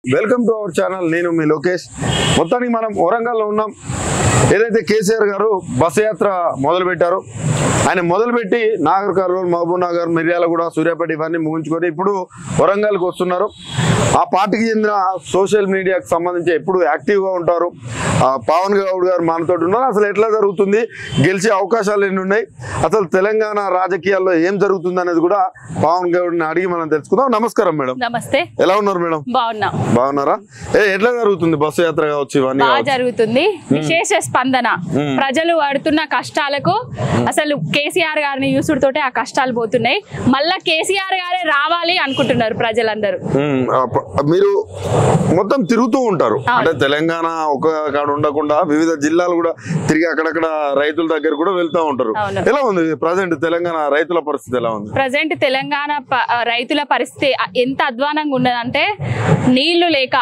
Welcome to our channel నేను మీ లోకేష్ మొత్తానికి మనం వరంగల్లో ఉన్నాం ఏదైతే కేసీఆర్ గారు బస్సు యాత్ర మొదలు పెట్టారో ఆయన మొదలుపెట్టి నాగర్ కర్నూలు మహబూబ్ నగర్ మిర్యాలగూడ సూర్యాపేట ఇవన్నీ ముగించుకొని ఇప్పుడు వరంగల్కి వస్తున్నారు ఆ పార్టీకి చెందిన సోషల్ మీడియాకి సంబంధించి ఎప్పుడు యాక్టివ్గా ఉంటారు ఆ, పవన్ గౌడ్ గారు మనతో ఉన్నారు అసలు ఎట్లా జరుగుతుంది గెలిచే అవకాశాలు ఎన్ని ఉన్నాయి అసలు తెలంగాణ రాజకీయాల్లో ఏం జరుగుతుంది అనేది కూడా పవన్ గౌడ్ని అడిగి మనం తెలుసుకుందాం నమస్కారం మేడం నమస్తే ఎలా ఉన్నారు మేడం బాగున్నా బాగున్నారా ఏ ఎట్లా జరుగుతుంది బస్సు యాత్ర కావచ్చు ఇవన్నీ బాగా కావచ్చు? జరుగుతుంది విశేష స్పందన మ్మ్. ప్రజలు పడుతున్న కష్టాలకు అసలు కేసీఆర్ గారిని యూసుడుతోటే ఆ కష్టాలు పోతున్నాయి మళ్ళా కేసీఆర్ గారే రావాలి అనుకుంటున్నారు ప్రజలందరూ ఉమ్, ఆ ప- మీరు మొత్తం తిరుగుతూ ఉంటారు అవును. అంటే తెలంగాణ ఒక కాడ ఉండకుండా వివిధ జిల్లాలు కూడా తిరిగి అక్కడక్కడ రైతుల దగ్గర కూడా వెళ్తా ఉంటారు అవును. ఎలా ఉంది ప్రజెంట్ తెలంగాణ రైతుల పరిస్థితి ఎలా ఉంది ప్రజెంట్ తెలంగాణ ప- ఆ, రైతుల పరిస్థితి ఆ- ఎంత అధ్వానంగా ఉన్నదంటే నీళ్లు లేక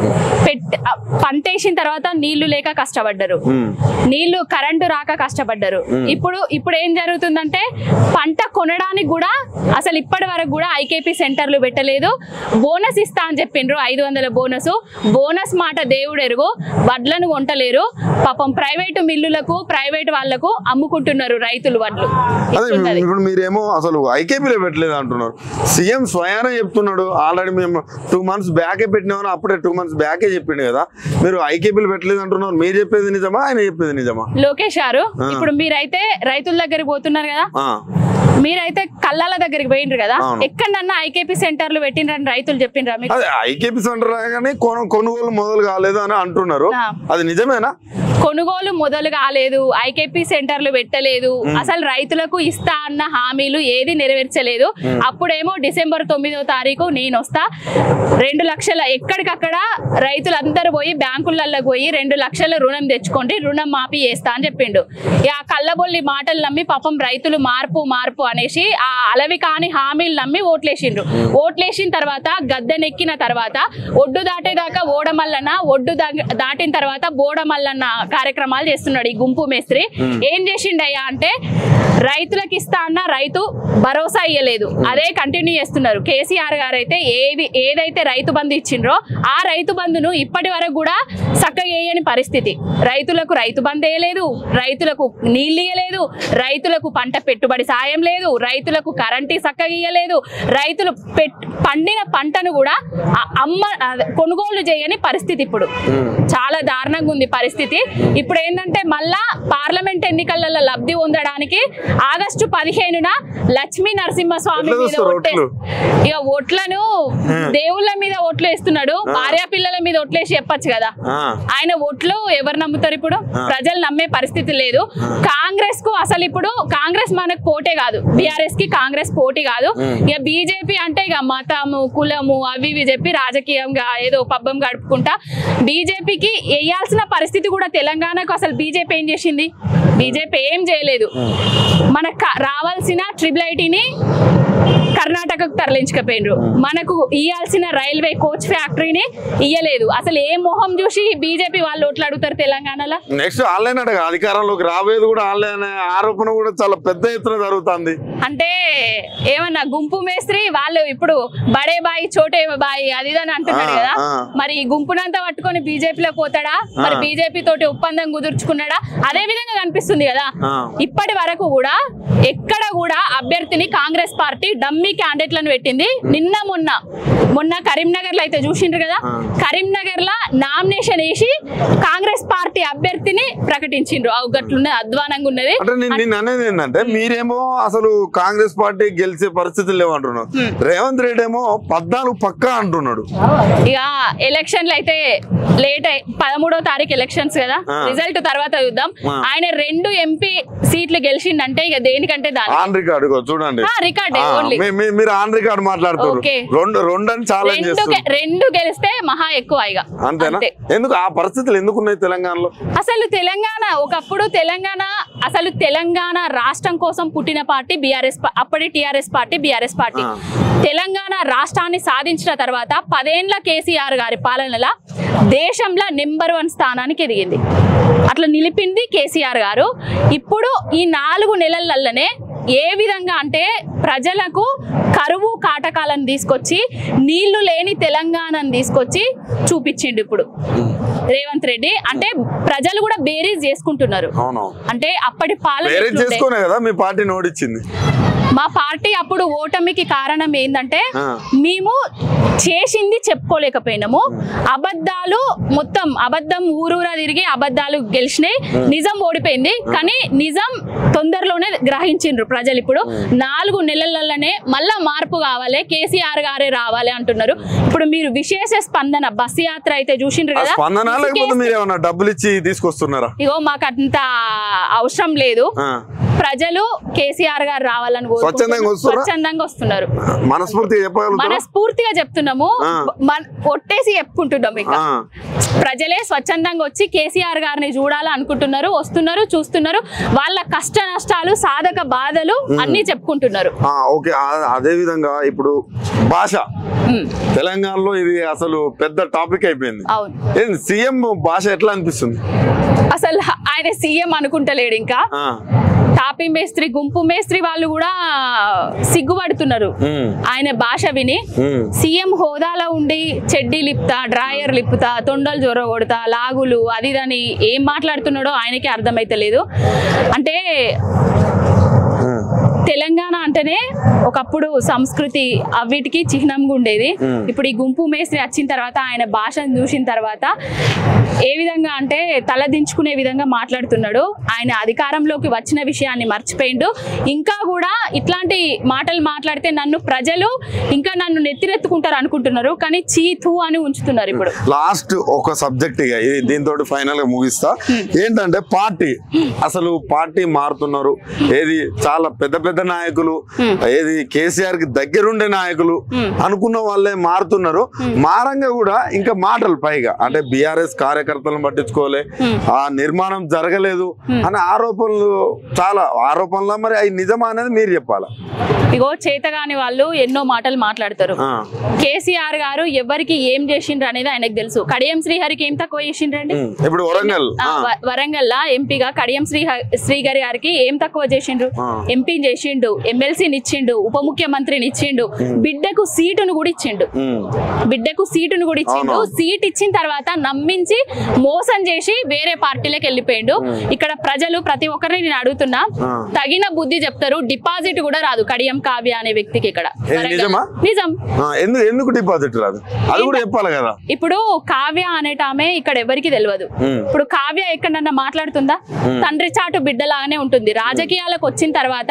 పెట్ ఆ, పంటేసిన తర్వాత నీళ్లు లేక కష్టపడ్డారు ఉమ్, నీళ్లు కరెంటు రాక కష్టపడ్డారు ఇప్పుడు ఇప్పుడు ఏం జరుగుతుందంటే పంట కొనడానికి కూడా అసలు ఇప్పటి వరకు కూడా ఐకేపీ సెంటర్లు పెట్టలేదు బోనస్ ఇస్తా అని చెప్పిండ్రు ఐదు వందల బోనస్ బోనస్ మాట దేవుడు ఎరుగు వడ్లను కొంటలేరు పాపం ప్రైవేటు మిల్లులకు ప్రైవేట్ వాళ్లకు అమ్ముకుంటున్నారు రైతులు వడ్లు అదే ఇట్లున్నది. ఇప్పుడు మీరేమో అసలు ఐకేపీలో పెట్టలేదు అంటున్నారు సీఎం స్వయానే చెప్తున్నాడు ఆల్రెడీ మేము టూ మంత్స్ బ్యాకే పెట్టినామని అప్పుడే టూ మంత్స్ బ్యాకే చెప్పిండు కదా మీరు ఐకేపీలు పెట్టలేదు అంటున్నారు మీరు చెప్పేది నిజమా ఆయన చెప్పేది నిజమా లోకేష్ గారు ఇప్పుడు మీరైతే రైతుల దగ్గరికి పోతున్నారు కదా ఆ, మీరైతే కళ్ళాల దగ్గరికి పోయిండ్రు కదా అవును. ఎక్కడన్నా ఐకేపీ సెంటర్లు పెట్టిండ్రని రైతులు చెప్పిండ్రా మీకు అదే ఐకేపీ సెంటర్ కానీ కొను- కొనుగోలు మొదలు కాలేదు అని అంటున్నారు ఆ. అది నిజమేనా కొనుగోలు మొదలు కాలేదు ఐకేపీ సెంటర్లు పెట్టలేదు అసలు రైతులకు ఇస్తా అన్న హామీలు ఏది నెరవేర్చలేదు అప్పుడేమో డిసెంబర్ తొమ్మిదో తారీఖు నేను వస్తా రెండు లక్షల ఎక్కడికక్కడ రైతులందరూ పోయి బ్యాంకులలో పోయి రెండు లక్షల రుణం తెచ్చుకోండి రుణం మాఫీ చేస్తా అని చెప్పిండు ఇక ఆ కళ్ళబొల్లి మాటలు నమ్మి పాపం రైతులు మార్పు మార్పు అనేసి ఆ అలవి కాని హామీలు నమ్మి ఓట్లేసిండ్రు ఓట్లేసిన తర్వాత గద్దెనెక్కిన తర్వాత ఒడ్డు దాటేదాకా ఓడమల్లన్న ఒడ్డు దా- దాటిన తర్వాత బోడమల్లన్న కార్యక్రమాలు చేస్తున్నాడు ఈ గుంపు మేస్త్రి ఏం చేసిండయ్యా అంటే రైతులకు ఇస్తా అన్న రైతు భరోసా ఇయ్యలేదు అదే కంటిన్యూ చేస్తున్నారు కేసీఆర్ గారు అయితే ఏవి ఏదైతే రైతు బంధు ఇచ్చిండ్రో ఆ రైతు బంధును ఇప్పటి వరకు కూడా చక్కగా వేయని పరిస్థితి రైతులకు రైతు బంధు వేయలేదు రైతులకు నీళ్ళు ఇయ్యలేదు రైతులకు పంట పెట్టుబడి సాయం లేదు రైతులకు కరెంటు చక్కగా ఇయ్యలేదు రైతులు పెట్ పండిన పంటను కూడా ఆ- అమ్మ అదే కొనుగోలు చేయని పరిస్థితి ఇప్పుడు చాలా దారుణంగా ఉంది పరిస్థితి ఇప్పుడు ఏంటంటే మళ్ళా పార్లమెంట్ ఎన్నికలలో లబ్ధి పొందడానికి ఆగస్టు పదిహేనున లక్ష్మీ నరసింహస్వామి ఎట్లా మీద చూస్తారు ఓట్లే ఓట్లు? ఇక ఓట్లను దేవుళ్ళ మీద ఓట్లు వేస్తున్నాడు భార్యా పిల్లల మీద ఓట్లేసి చెప్పొచ్చు కదా ఆ, ఆయన ఓట్లు ఎవరు నమ్ముతారు ఇప్పుడు ప్రజలు నమ్మే పరిస్థితి లేదు కాంగ్రెస్ కు అసలు ఇప్పుడు కాంగ్రెస్ మనకు పోటే కాదు బిఆర్ఎస్ కి కాంగ్రెస్ పోటీ కాదు ఇక బీజేపీ అంటే ఇక మతము కులము అవి ఇవి చెప్పి రాజకీయంగా ఏదో పబ్బం గడుపుకుంటా బీజేపీకి వేయాల్సిన పరిస్థితి కూడా తెలంగాణకు అసలు బీజేపీ ఏం చేసింది బీజేపీ ఏం చేయలేదు మనకు కా- రావాల్సిన ట్రిపుల్ ఐటీని కర్ణాటకకు తరలించకపోయినరు మనకు ఇయ్యాల్సిన రైల్వే కోచ్ ఫ్యాక్టరీని ఇయ్యలేదు అసలు ఏ మొహం చూసి బీజేపీ వాళ్ళు ఓట్లు అడుగుతారు తెలంగాణలో నెక్స్ట్ ఆన్లైన్ అడగ అధికారంలోకి రాబోయేది కూడా ఆన్లైన్ అనే ఆరోపణ కూడా చాలా పెద్ద ఎత్తున జరుగుతుంది అంటే ఏమన్నా గుంపు మేస్త్రి వాళ్ళు ఇప్పుడు బడే బాయి చోటే బాయి అది ఇది అని అంటున్నారు ఆ, కదా ఆ. మరి ఈ గుంపునంతా పట్టుకొని బీజేపీలో పోతాడా మరి ఆ. బీజేపీ తోటి ఒప్పందం కుదుర్చుకున్నాడా అదే విధంగా కనిపిస్తుంది కదా ఆ. ఇప్పటి వరకు కూడా ఎక్కడ కూడా అభ్యర్థిని కాంగ్రెస్ పార్టీ డమ్మీ క్యాండిడేట్లను పెట్టింది నిన్న మొన్న మొన్న కరీంనగర్ లో అయితే చూసిండ్రు కదా ఆ. కరీంనగర్ లో నామినేషన్ వేసి కాంగ్రెస్ పార్టీ అభ్యర్థిని ప్రకటించిండ్రు అవు గట్లున్నది అధ్వానంగా ఉన్నది అంటే నేను నేను అనేది ఏంటంటే మీరేమో అసలు కాంగ్రెస్ పార్టీ గెలిచే పరిస్థితులు లేవంటున్నారు రేవంత్ రెడ్డి ఏమో పద్నాలుగు పక్కా అంటున్నాడు ఇక ఎలక్షన్లు అయితే లేట్ అయి పదమూడో తారీఖు ఎలక్షన్స్ కదా ఆ. రిజల్ట్ తర్వాత చూద్దాం ఆ. ఆయన రెండు ఎంపీ సీట్లు గెలిచిండంటే ఇక దేనికంటే దాని ఆన్ రికార్డు ఇగో చూడండి రికార్డ్ ఆ, ఓన్లీ మీ- మీ- మీరు ఆన్ రికార్డు మాట్లాడుతారు ఓకే. రెండు రెండు అని ఛాలెంజ్ రెండు చేస్తారు గె- రెండు గెలిస్తే మహా ఎక్కువ ఇక అంతేనా అంతే. ఎందుకు ఆ పరిస్థితులు ఎందుకు ఉన్నాయి తెలంగాణలో అసలు తెలంగాణ ఒకప్పుడు తెలంగాణ అసలు తెలంగాణ రాష్ట్రం కోసం పుట్టిన పార్టీ బీఆర్ఎస్ అప్పటి టిఆర్ఎస్ పార్టీ బీఆర్ఎస్ పార్టీ ఆ. తెలంగాణ రాష్ట్రాన్ని సాధించిన తర్వాత పదేండ్ల కేసీఆర్ గారి పాలనల దేశంలో నెంబర్ వన్ స్థానానికి ఎదిగింది అట్లా నిలిపింది కేసీఆర్ గారు ఇప్పుడు ఈ నాలుగు నెలలల్లనే ఏ విధంగా అంటే ప్రజలకు కరువు కాటకాలను తీసుకొచ్చి నీళ్లు లేని తెలంగాణను తీసుకొచ్చి చూపించిండు ఇప్పుడు రేవంత్ రెడ్డి అంటే ప్రజలు కూడా బేరీజ్ చేసుకుంటున్నారు అవును అంటే అప్పటి పాలన వేరే ఎట్లుండే? చేసుకునే కదా మీ పార్టీని ఓడించింది మా పార్టీ అప్పుడు ఓటమికి కారణం ఏంటంటే ఆ. మేము చేసింది చెప్పుకోలేకపోయినాము అబద్ధాలు మొత్తం అబద్ధం ఊరూరా తిరిగి అబద్ధాలు గెలిచినాయి నిజం ఓడిపోయింది కానీ నిజం తొందరలోనే గ్రహించిండ్రు ప్రజలు ఇప్పుడు నాలుగు నెలలలోనే మళ్ళా మార్పు కావాలి కేసీఆర్ గారే రావాలి అంటున్నారు ఇప్పుడు మీరు విశేష స్పందన బస్ యాత్ర అయితే చూసిండ్రు ఆ కదా స్పందన లేకపోతే ఇసుకేస్తే- మీరు ఏమన్నా డబ్బులు ఇచ్చి తీసుకొస్తున్నారా ఇగో మాకు అంత అవసరం లేదు ఆ. ప్రజలు కేసీఆర్ గారు రావాలని కోరుకుంటున్నారు. స్వచ్ఛందంగా వస్తుర్రా? స్వచ్ఛందంగా వస్తున్నారు మనస్ఫూర్తిగా చెప్పగలుగుతారా మనస్ఫూర్తిగా చెప్తున్నాము ఆ. మన- ఒట్టేసి చెప్పుకుంటున్నాం ఇంకా ఆ. ప్రజలే స్వచ్ఛందంగా వచ్చి కేసీఆర్ గారిని చూడాలి అనుకుంటున్నారు వస్తున్నారు చూస్తున్నారు వాళ్ళ కష్ట నష్టాలు సాధక బాధలు అన్ని చెప్పుకుంటున్నారు ఆ, ఓకే ఆ- అదే విధంగా ఇప్పుడు భాష ఉమ్, తెలంగాణలో ఇది అసలు పెద్ద టాపిక్ అయిపోయింది అవును ఏంది సీఎం భాష ఎట్లా అనిపిస్తుంది అసలు ఆయన సీఎం అనుకుంటలేడు ఇంకా ఆ. తాపి మేస్త్రి గుంపు మేస్త్రి వాళ్ళు కూడా సిగ్గుపడుతున్నారు ఉమ్. ఆయన భాష విని ఉమ్. సీఎం హోదాలో ఉండి చెడ్డీ లిప్తా డ్రాయర్ లిప్పుతా తొండలు జొర కొడతా లాగులు అది ఇదని ఏం మాట్లాడుతున్నాడో ఆయనకే అర్థమైతలేదు అంటే ఉమ్. తెలంగాణ అంటేనే ఒకప్పుడు సంస్కృతి అవిటికి చిహ్నంగా ఉండేది మ్మ్. ఇప్పుడు ఈ గుంపు మేస్త్రి వచ్చిన తర్వాత ఆయన భాషను చూసిన తర్వాత ఏ విధంగా అంటే తల దించుకునే విధంగా మాట్లాడుతున్నాడు ఆయన అధికారంలోకి వచ్చిన విషయాన్ని మర్చిపోయిండు ఇంకా కూడా ఇట్లాంటి మాటలు మాట్లాడితే నన్ను ప్రజలు ఇంకా నన్ను నెత్తినెత్తుకుంటారు అనుకుంటున్నారు కానీ చీతు అని ఉంచుతున్నారు ఇప్పుడు లాస్ట్ ఒక సబ్జెక్ట్ ఇక ఇది దీంతో ఫైనల్ గా ముగిస్తా ఏంటంటే పార్టీ అసలు పార్టీ మారుతున్నారు ఏది చాలా పెద్ద పెద్ద నాయకులు ఏది కేసీఆర్ కి దగ్గరుండే నాయకులు అనుకున్న వాళ్ళే మారుతున్నారు మారంగా కూడా ఇంకా మాటలు పైగా అంటే బీఆర్ఎస్ కార్యకర్తలను పట్టించుకోలే ఆ నిర్మాణం జరగలేదు అనే ఆరోపణలు చాలా ఆరోపణలు మరి అవి నిజమా అనేది మీరు చెప్పాలి ఇగో చేతగాని వాళ్ళు ఎన్నో మాటలు మాట్లాడతారు ఆ. కేసీఆర్ గారు ఎవరికి ఏం చేసిండ్రు అనేది ఆయనకు తెలుసు కడియం శ్రీహరికి ఏం తక్కువ చేసిండ్రండి ఉమ్. ఇప్పుడు వరంగల్ ఆ, ఆ. వ- వరంగల్లా ఎంపీగా కడియం శ్రీ శ్రీగారి గారికి ఏం తక్కువ చేసిండ్రు ఆ. ఎంపీని చేసిండు ఎమ్మెల్సీని ఇచ్చిండు ఉప ముఖ్యమంత్రిని ఇచ్చిండు బిడ్డకు సీటును కూడా ఇచ్చిండు ఉమ్. బిడ్డకు సీటును కూడా ఇచ్చిండు అవును. సీట్ ఇచ్చిన తర్వాత నమ్మించి మోసం చేసి వేరే పార్టీలకు వెళ్ళిపోయిండు ఇక్కడ ప్రజలు ప్రతి ఒక్కరిని నేను అడుగుతున్నా ఆ. తగిన బుద్ధి చెప్తారు డిపాజిట్ కూడా రాదు కడియం కావ్య అనే వ్యక్తికి ఇక్కడ ఏది వరంగల్. నిజమా? నిజం ఆ, ఎందుకు ఎందుకు డిపాజిట్ రాదు అది కూడా చెప్పాలి కదా ఇప్పుడు కావ్య అనేట ఆమె ఇక్కడ ఎవరికి తెలియదు ఉమ్. ఇప్పుడు కావ్య ఎక్కడన్నా మాట్లాడుతుందా తండ్రి చాటు బిడ్డలాగానే ఉంటుంది రాజకీయాలకు వచ్చిన తర్వాత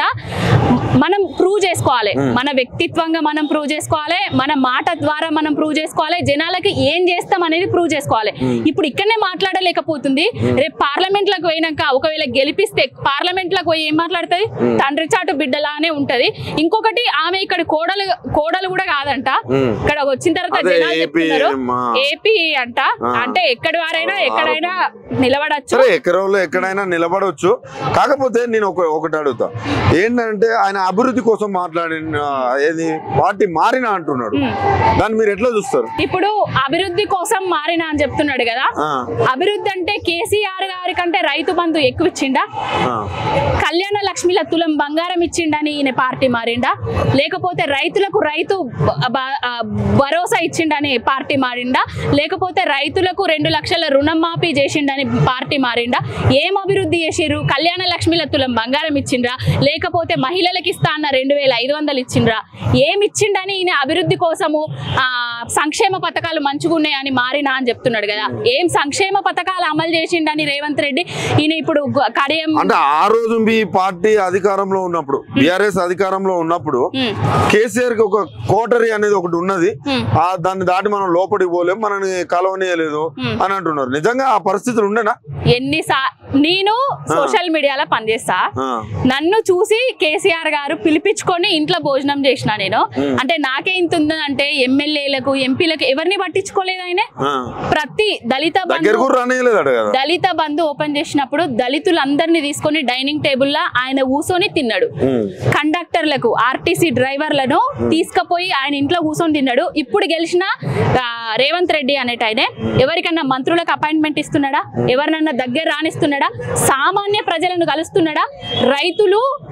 మనం ప్రూవ్ చేసుకోవాలి మన వ్యక్తిత్వంగా మనం ప్రూవ్ చేసుకోవాలి మన మాట ద్వారా మనం ప్రూవ్ చేసుకోవాలి జనాలకి ఏం చేస్తాం అనేది ప్రూవ్ చేసుకోవాలి ఇప్పుడు ఇక్కడనే మాట్లాడలేకపోతుంది రేపు పార్లమెంట్ లకు పోయినాక ఒకవేళ గెలిపిస్తే పార్లమెంట్ లకు పోయి ఏం మాట్లాడుతుంది తండ్రి చాటు బిడ్డలానే ఉంటది ఇంకొకటి ఆమె ఇక్కడ కోడలు కోడలు కూడా కాదంట ఉమ్. ఇక్కడ వచ్చిన తర్వాత అదే జనాలు ఏపీ చెప్తున్నారు మా- ఏపీ అంట ఆ. అంటే ఎక్కడి వారైనా ఎక్కడైనా నిలబడచ్చు సరే ఎకరంలో ఎక్కడైనా నిలబడవచ్చు కాకపోతే నేను ఒక ఒకటి అడుగుతా ఏంటంటే ఆయన అభివృద్ధి కోసం మాట్లాడిన ఏది పార్టీ మారిన అంటున్నాడు దాన్ని మీరు ఎట్లా చూస్తారు ఇప్పుడు అభివృద్ధి కోసం మారిన అని చెప్తున్నాడు కదా ఆ, అభివృద్ధి అంటే కేసీఆర్ గారి కంటే రైతు బంధు ఎక్కువ ఇచ్చిండా ఆ, కళ్యాణ లక్ష్మిల తులం బంగారం ఇచ్చిండని ఈయన పార్టీ మారిండా లేకపోతే రైతులకు రైతు బ- బ- ఆ, భరోసా ఇచ్చిండని పార్టీ మారిండా లేకపోతే రైతులకు రెండు లక్షల రుణం మాఫీ చేసిండని పార్టీ మారిండా ఏం అభివృద్ధి చేసిర్రు కళ్యాణ లక్ష్మిల తులం బంగారం ఇచ్చిండ్రా లేకపోతే మహిళలకు ఇస్తా అన్న రెండు వేల ఐదు వందలు ఇచ్చిండ్రా ఏం ఇచ్చిండని ఈయన అభివృద్ధి కోసము ఆ సంక్షేమ పథకాలు మంచిగా ఉన్నాయని మారినా అని చెప్తున్నాడు కదా ఏం సంక్షేమ పథకాలు అమలు చేసిండని రేవంత్ రెడ్డి ఈయన ఇప్పుడు గు- కడియం అంటే ఆ రోజు మీ పార్టీ అధికారంలో ఉన్నప్పుడు బీఆర్ఎస్ అధికారంలో ఉన్నప్పుడు ఉమ్, కేసీఆర్ కి ఒక కోటరీ అనేది ఒకటి ఉన్నది ఉమ్. ఆ దాన్ని దాటి మనం లోపలికి పోలేం మనని కలవనీయలేదు Hmm. అని అంటున్నారు నిజంగా ఆ పరిస్థితులు ఉండేనా ఎన్ని సా నేను సోషల్ మీడియాలో పనిచేస్తా ఆ, నన్ను చూసి కేసీఆర్ గారు పిలిపించుకొని ఇంట్లో భోజనం చేసిన నేను అంటే నాకే ఇంత ఉందంటే ఎమ్మెల్యేలకు ఎంపీలకు ఎవరిని పట్టించుకోలేదు ఆయన ఆ. ప్రతి దళిత దగ్గర బంధు కూడా రానియలేదట కదా దళిత బంధు ఓపెన్ చేసినప్పుడు దళితులందరినీ తీసుకొని డైనింగ్ టేబుల్ లా ఆయన కూర్చొని తిన్నాడు ఉమ్. కండక్టర్లకు ఆర్టీసీ డ్రైవర్లను తీసుకుపోయి ఆయన ఇంట్లో కూర్చొని తిన్నాడు ఇప్పుడు గెలిచిన ఆ, రేవంత్ రెడ్డి అనేట ఆయన ఎవరికన్నా మంత్రులకు అపాయింట్మెంట్ ఇస్తున్నాడా ఎవరినన్నా దగ్గర రానిస్తున్నాడా సామాన్య ప్రజలను కలుస్తున్నాడా రైతులు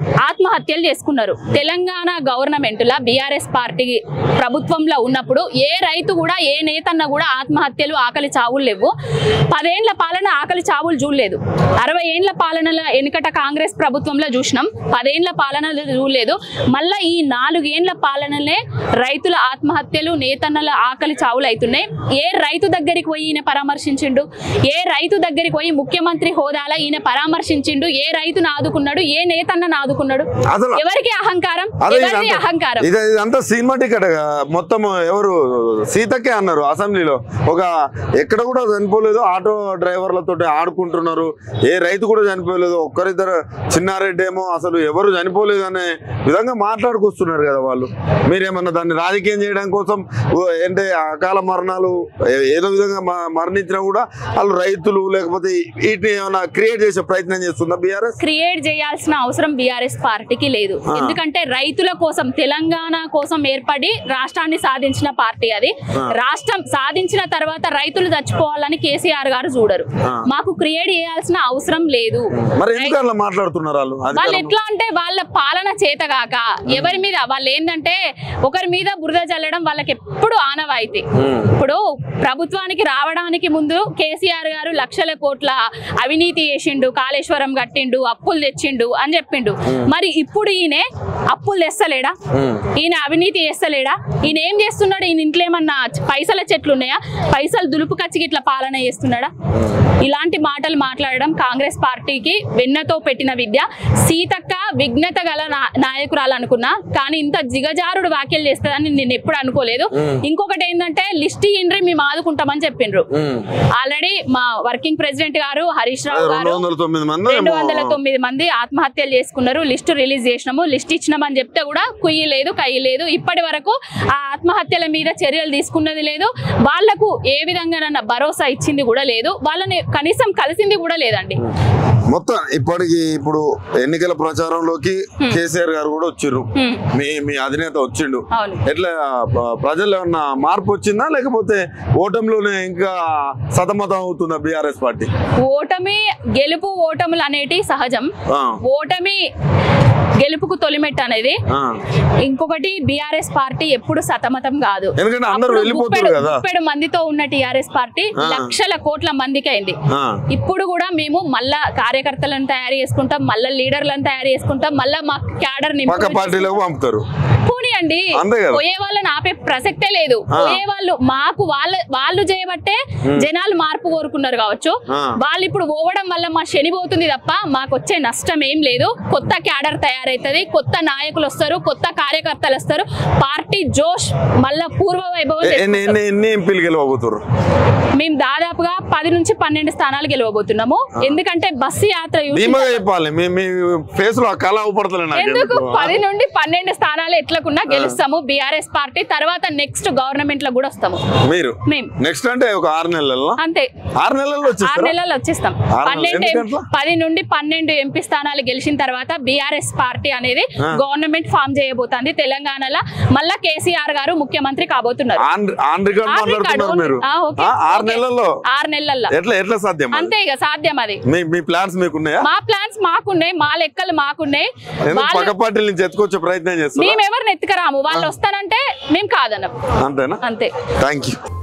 ఆత్మహత్యలు చేసుకున్నారు తెలంగాణ గవర్నమెంట్ లా బీఆర్ఎస్ పార్టీ ప్రభుత్వంలో ఉన్నప్పుడు ఏ రైతు కూడా ఏ నేతన్న కూడా ఆత్మహత్యలు ఆకలి చావులు లేవు పదేండ్ల పాలన ఆకలి చావులు చూడలేదు అరవై ఏండ్ల పాలనలో వెనుకట కాంగ్రెస్ ప్రభుత్వంలో చూసినాం పదేండ్ల పాలనలో చూడలేదు మళ్ళా ఈ నాలుగేండ్ల పాలనలే రైతుల ఆత్మహత్యలు నేతన్నల ఆకలి చావులు అవుతున్నాయి ఏ రైతు దగ్గరికి పోయి ఈయన పరామర్శించిండు ఏ రైతు దగ్గరికి పోయి ముఖ్యమంత్రి హోదాలో ఈయన పరామర్శించిండు ఏ రైతును ఆదుకున్నాడు ఏ నేతన్నను ఆదుకున్నాడు అసలు ఎవరికి అహంకారం అదే ఎవరిది ఇదంతా- అహంకారం ఇది ఇదంతా సినిమా టికెట్ మొత్తం ఎవరు సీతకే అన్నారు అసెంబ్లీలో ఒక ఎక్కడ కూడా చనిపోలేదు ఆటో డ్రైవర్లతో ఆడుకుంటున్నారు ఏ రైతు కూడా చనిపోలేదు ఒక్కరిద్దరు చిన్నారెడ్డి ఏమో అసలు ఎవరు చనిపోలేదు అనే విధంగా మాట్లాడుకొస్తున్నారు కదా వాళ్ళు మీరేమన్నా దాన్ని రాజకీయం చేయడం కోసం ఓ ఏంటి అకాల మరణాలు ఏ- ఏదో విధంగా మ- మరణించినా కూడా వాళ్ళు రైతులు లేకపోతే వీటిని ఏమైనా క్రియేట్ చేసే ప్రయత్నం చేస్తుందా బీఆర్ఎస్ క్రియేట్ చేయాల్సిన అవసరం బీఆర్ఎస్ పార్టీకి లేదు ఆ. ఎందుకంటే రైతుల కోసం తెలంగాణ కోసం ఏర్పడి రాష్ట్రాన్ని సాధించిన పార్టీ అది ఆ. రాష్ట్రం సాధించిన తర్వాత రైతులు చచ్చిపోవాలని కేసీఆర్ గారు చూడరు ఆ. మాకు క్రియేట్ చేయాల్సిన అవసరం లేదు మరి ఎందుకు అట్లా మాట్లాడుతున్నారు వాళ్ళు వాళ్ళు అధికారం- ఎట్లా అంటే వాళ్ళ పాలన చేతగాక ఎవరి మీద వాళ్ళు ఏంటంటే ఒకరి మీద బురద చల్లడం వాళ్ళకి ఎప్పుడు ఆనవాయితీ ఉమ్. ఇప్పుడు ప్రభుత్వానికి రావడానికి ముందు కేసీఆర్ గారు లక్షల కోట్ల అవినీతి చేసిండు కాళేశ్వరం కట్టిండు అప్పులు తెచ్చిండు అని చెప్పిండు మరి ఇప్పుడు ఈయన అప్పులు తెస్తలేడా ఉమ్. ఈయన అవినీతి చేస్తలేడా ఈయన ఏం చేస్తున్నాడు ఈయన ఇంట్లో ఏమన్నా పైసల చెట్లు ఉన్నాయా పైసలు దులుపు కచ్చికి ఇట్లా పాలన చేస్తున్నాడా ఇలాంటి మాటలు మాట్లాడడం కాంగ్రెస్ పార్టీకి వెన్నతో పెట్టిన విద్య సీతక్క విఘ్నత గల నా- నాయకురాలు అనుకున్నా కానీ ఇంత జిగజారుడు వ్యాఖ్యలు చేస్తుందని నేను ఎప్పుడు అనుకోలేదు ఇంకొకటి ఏంటంటే లిస్ట్ ఇండ్రి మేము ఆదుకుంటామని చెప్పిండ్రు ఉమ్. ఆల్రెడీ మా వర్కింగ్ ప్రెసిడెంట్ గారు హరీష్ రావు రెండు గారు వందల తొమ్మిది మంది రెండు ఏమో- వందల తొమ్మిది మంది ఆత్మహత్యలు చేసుకున్నారు లిస్టు రిలీజ్ చేసినాము లిస్ట్ ఇచ్చినామని చెప్తే కూడా కుయ్యి లేదు కయ్యి లేదు ఇప్పటి వరకు ఆ ఆత్మహత్యల మీద చర్యలు తీసుకున్నది లేదు వాళ్లకు ఏ విధంగానన్నా భరోసా ఇచ్చింది కూడా లేదు వాళ్ళని కనీసం కలిసింది కూడా లేదండి మొత్తం ఇప్పటికి ఇప్పుడు ఎన్నికల ప్రచారంలోకి కేసీఆర్ గారు కూడా వచ్చిర్రు హ్మ్. మీ మీ అధినేత వచ్చిండు అవును ఎట్లా ప- ప్రజల్లో ఏమన్నా మార్పు వచ్చిందా లేకపోతే ఓటంలోనే ఇంకా సతమతం అవుతుందా బీఆర్ఎస్ పార్టీ ఓటమి గెలుపు ఓటములు అనేటి సహజం ఆ, ఓటమి గెలుపుకు తొలిమెట్టు అనేది ఆ. ఇంకొకటి బీఆర్ఎస్ పార్టీ ఎప్పుడు సతమతం కాదు ఎందుకంటే అందరూ అప్పుడు వెళ్ళిపోతున్నారు గుప్పెడు- కదా గుప్పెడు మందితో ఉన్న టిఆర్ఎస్ పార్టీ ఆ. లక్షల కోట్ల మందికి అయింది ఆ, ఇప్పుడు కూడా మేము మళ్ళా కార్యకర్తలను తయారు చేసుకుంటాం మళ్ళా లీడర్లను తయారు చేసుకుంటాం మళ్ళా మా క్యాడర్ పక్క పార్టీలకు పంపుతారు పోనీయండి అంతే కదా. పోయే వాళ్ళని ఆపే ప్రసక్తే లేదు ఆ. పోయే వాళ్ళు మాకు వాళ్ళ వాళ్ళు చేయబట్టే జనాలు మార్పు కోరుకున్నారు కావచ్చు ఆ. వాళ్ళు ఇప్పుడు పోవడం వల్ల మా శని పోతుంది తప్ప మాకు వచ్చే నష్టం ఏం లేదు కొత్త క్యాడర్ తయారైతుంది కొత్త నాయకులు వస్తారు కొత్త కార్యకర్తలు వస్తారు పార్టీ జోష్ మళ్ళా పూర్వ వైభవం ఎ- ఎన్ని తెచ్చుకుంటాం. ఎన్ని ఎన్ని ఎంపీలు గెలవబోతున్నారు మేము దాదాపుగా పది నుంచి పన్నెండు స్థానాలు గెలవబోతున్నాము ఎందుకంటే బస్సు యాత్ర చూసి ధీమాగా చెప్పాలి మీ మీ ఫేస్ లో ఆ కళ అవపడతలే నాకు ఎందుకు ఎందుకు? పది నుండి పన్నెండు స్థానాలు ఎట్లకున్నా గెలుస్తాము బీఆర్ఎస్ పార్టీ తర్వాత నెక్స్ట్ గవర్నమెంట్ లో కూడా వస్తాము మీరు మేము నెక్స్ట్ అంటే ఒక ఆరు నెలల్లో అంతే ఆరు నెలల్లో ఆరు వచ్చేస్తారా నెలలు వచ్చేస్తాం ఆరు నెలలు. పన్నెండు ఎం- ఎందుకట్లా? పది నుండి పన్నెండు ఎంపీ స్థానాలు గెలిచిన తర్వాత బీఆర్ఎస్ పార్టీ అనేది ఆ. గవర్నమెంట్ ఫామ్ చేయబోతుంది తెలంగాణలో మళ్ళా కేసీఆర్ గారు ముఖ్యమంత్రి కాబోతున్నారు ఆన్ ఆన్ రికార్డ్ ఆన్ మాట్లాడుతున్నారు రికార్డు. మీరు ఆ, ఓకే, ఆ, ఆరు ఓకే. నెలల్లో ఆరు నెలల్లో ఎట్లా ఎట్లా సాధ్యం అది? అంతే ఇక సాధ్యం అది మీ మీ ప్లాన్స్ మీకున్నాయా మా ప్లాన్స్ మాకున్నాయి మా లెక్కలు మాకున్నాయి ఎందుకు వాళ్ళు పక్క పార్టీల నుంచి ఎత్తుకొచ్చే ప్రయత్నం చేస్తున్నా మేము ఎవరిని ఎత్తుకరాము వాళ్ళు వస్తానంటే మేము కాదనం అంతేనా అంతే థ్యాంక్ యూ